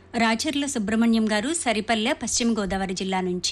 రాచర్ల సుబ్రహ్మణ్యం గారు సరిపల్లె పశ్చిమ గోదావరి జిల్లా నుంచి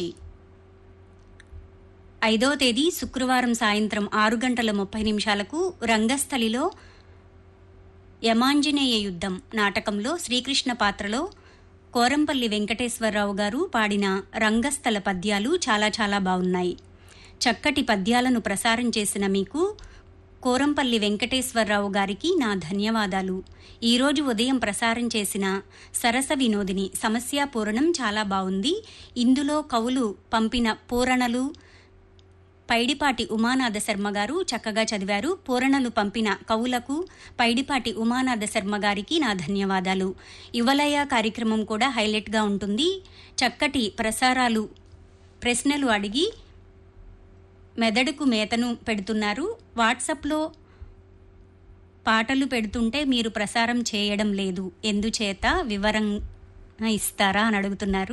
ఐదవ తేదీ శుక్రవారం సాయంత్రం ఆరు గంటల ముప్పై నిమిషాలకు రంగస్థలిలో యమాంజనేయ యుద్ధం నాటకంలో శ్రీకృష్ణ పాత్రలో కోరంపల్లి వెంకటేశ్వరరావు గారు పాడిన రంగస్థల పద్యాలు చాలా చాలా బాగున్నాయి చక్కటి పద్యాలను ప్రసారం చేసిన మీకు కోరంపల్లి వెంకటేశ్వరరావు గారికి నా ధన్యవాదాలు ఈరోజు ఉదయం ప్రసారం చేసిన సరస వినోదిని సమస్య పూరణం చాలా బాగుంది ఇందులో కవులు పంపిన పూరణలు పైడిపాటి ఉమానాథ శర్మ గారు చక్కగా చదివారు పూరణలు పంపిన కవులకు పైడిపాటి ఉమానాథ శర్మ గారికి నా ధన్యవాదాలు యువలయ కార్యక్రమం కూడా హైలైట్గా ఉంటుంది చక్కటి ప్రసారాలు ప్రశ్నలు అడిగి మెదడుకు మేతను పెడుతున్నారు వాట్సాప్లో పాటలు పెడుతుంటే మీరు ప్రసారం చేయడం లేదు ఎందుచేత వివరంగా ఇస్తారా అని అడుగుతున్నారు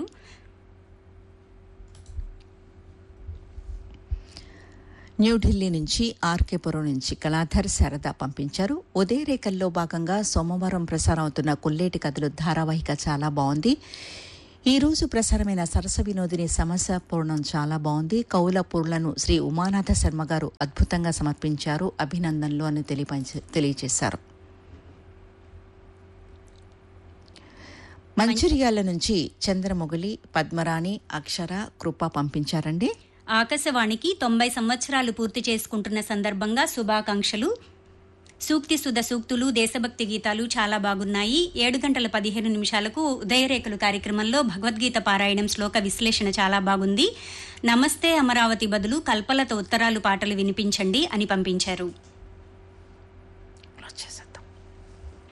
న్యూఢిల్లీ నుంచి ఆర్కేపురం నుంచి కళాధర్ శారద పంపించారు ఉదయరేఖల్లో భాగంగా సోమవారం ప్రసారం అవుతున్న కొల్లేటి కథలు ధారావాహిక చాలా బాగుంది ఈ రోజు ప్రసారమైన సరస వినోదిని సమస్య పూర్ణం చాలా బాగుంది కౌల పూర్లను శ్రీ ఉమానాథ శర్మ గారు అద్భుతంగా సమర్పించారు అభినందనలు అని తెలియపంచ- తెలియజేశారు మంచిర్యాల నుంచి చంద్రమొగలి పద్మరాణి అక్షర కృప పంపించారండి ఆకాశవాణికి తొంభై సంవత్సరాలు పూర్తి చేసుకుంటున్న సందర్భంగా శుభాకాంక్షలు సూక్తి సుధ సూక్తులు దేశభక్తి గీతాలు చాలా బాగున్నాయి ఏడు గంటల పదిహేను నిమిషాలకు ఉదయరేఖలు కార్యక్రమంలో భగవద్గీత పారాయణం శ్లోక విశ్లేషణ చాలా బాగుంది నమస్తే అమరావతి బదులు కల్పలత ఉత్తరాలు పాటలు వినిపించండి అని పంపించారు